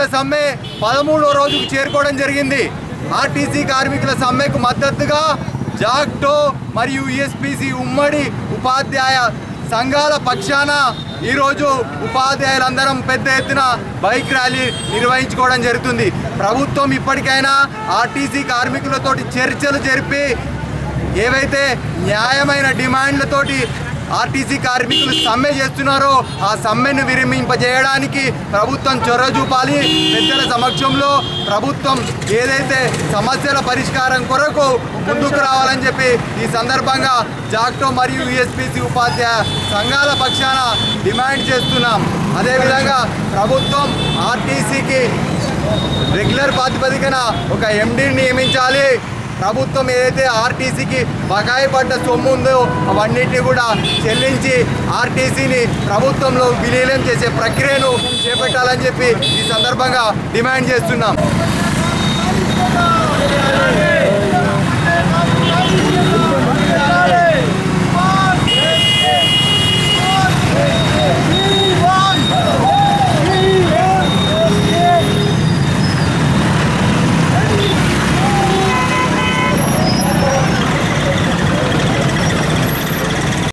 కార్మికుల సమ్మె పదమూడో రోజుకు చేరుకోవడం జరిగింది ఆర్టీసీ కార్మికుల సమ్మెకు మద్దతుగా జాక్టో మరియు యుఎస్పిసి ఉమ్మడి ఉపాధ్యాయ సంఘాల పక్షాన ఈరోజు ఉపాధ్యాయులందరం పెద్ద ఎత్తున బైక్ ర్యాలీ నిర్వహించుకోవడం జరుగుతుంది ప్రభుత్వం ఇప్పటికైనా ఆర్టీసీ కార్మికులతోటి చర్చలు జరిపి ఏవైతే న్యాయమైన డిమాండ్లతోటి ఆర్టీసీ కార్మికులు సమ్మె చేస్తున్నారో ఆ సమ్మెను విరమింపజేయడానికి ప్రభుత్వం చొరవ చూపాలి పెద్దల సమక్షంలో ప్రభుత్వం ఏదైతే సమస్యల పరిష్కారం కొరకు ముందుకు రావాలని చెప్పి ఈ సందర్భంగా జాక్టో మరియు యుఎస్పిసి ఉపాధ్యాయ సంఘాల పక్షాన డిమాండ్ చేస్తున్నాం అదేవిధంగా ప్రభుత్వం ఆర్టీసీకి రెగ్యులర్ ప్రాతిపదికన ఒక ఎండీని నియమించాలి ప్రభుత్వం ఏదైతే ఆర్టీసీకి బకాయి పడ్డ సొమ్ము ఉందో అవన్నిటిని కూడా చెల్లించి ఆర్టీసీని ప్రభుత్వంలో విలీనం చేసే ప్రక్రియను చేపట్టాలని చెప్పి ఈ సందర్భంగా డిమాండ్ చేస్తున్నాం